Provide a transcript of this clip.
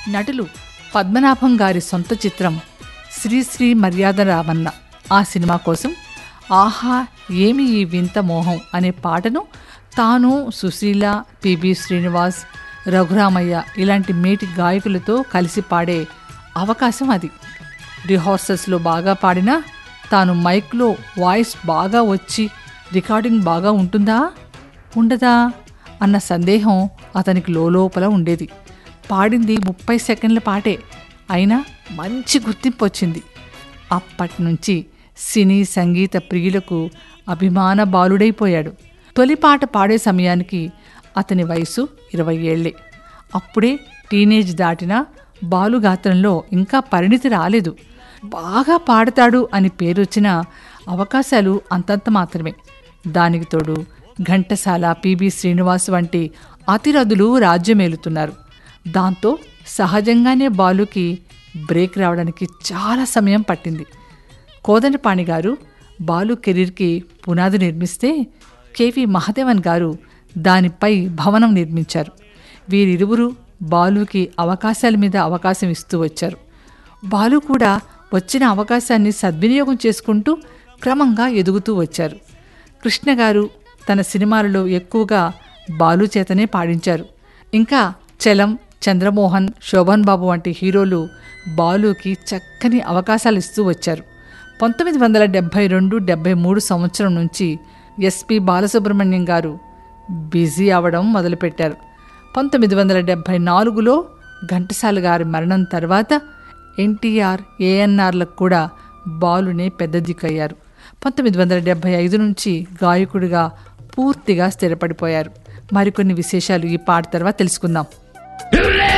నటులు పద్మనాభం గారి సొంత చిత్రం శ్రీశ్రీ మర్యాద రామన్న ఆ సినిమా కోసం ఆహా ఏమి ఈ వింత మోహం అనే పాటను తాను సుశీల పిబి శ్రీనివాస్ రఘురామయ్య ఇలాంటి మేటి గాయకులతో కలిసి పాడే అవకాశం అది రిహార్సల్స్లో బాగా పాడినా తాను మైక్లో వాయిస్ బాగా వచ్చి రికార్డింగ్ బాగా ఉంటుందా ఉండదా అన్న సందేహం అతనికి లోపల ఉండేది పాడింది ముప్పై సెకండ్ల పాటే అయినా మంచి గుర్తింపు వచ్చింది అప్పటి నుంచి సినీ సంగీత ప్రియులకు అభిమాన బాలుడైపోయాడు తొలి పాట పాడే సమయానికి అతని వయసు ఇరవై ఏళ్లే అప్పుడే టీనేజ్ దాటిన బాలుగాత్రంలో ఇంకా పరిణితి రాలేదు బాగా పాడతాడు అని పేరొచ్చిన అవకాశాలు అంతంత మాత్రమే దానికి తోడు ఘంటసాల పిబి శ్రీనివాస్ వంటి అతిరథులు రాజ్యమేలుతున్నారు దాంతో సహజంగానే బాలుకి బ్రేక్ రావడానికి చాలా సమయం పట్టింది కోదండపాణి గారు బాలు కెరీర్కి పునాది నిర్మిస్తే కేవి మహదేవన్ గారు దానిపై భవనం నిర్మించారు వీరిరువురు బాలుకి అవకాశాల మీద అవకాశం ఇస్తూ వచ్చారు బాలు కూడా వచ్చిన అవకాశాన్ని సద్వినియోగం చేసుకుంటూ క్రమంగా ఎదుగుతూ వచ్చారు కృష్ణ గారు తన సినిమాలలో ఎక్కువగా బాలు చేతనే పాడించారు ఇంకా చలం చంద్రమోహన్ శోభన్ బాబు వంటి హీరోలు బాలుకి చక్కని అవకాశాలు ఇస్తూ వచ్చారు పంతొమ్మిది వందల డెబ్భై రెండు డెబ్భై మూడు సంవత్సరం నుంచి ఎస్పి బాలసుబ్రహ్మణ్యం గారు బిజీ అవడం మొదలుపెట్టారు పంతొమ్మిది వందల డెబ్భై నాలుగులో ఘంటసాల గారి మరణం తర్వాత ఎన్టీఆర్ ఏఎన్ఆర్లకు కూడా బాలునే పెద్ద దిక్కయ్యారు పంతొమ్మిది వందల డెబ్భై ఐదు నుంచి గాయకుడిగా పూర్తిగా స్థిరపడిపోయారు మరికొన్ని విశేషాలు ఈ పాట తర్వాత తెలుసుకుందాం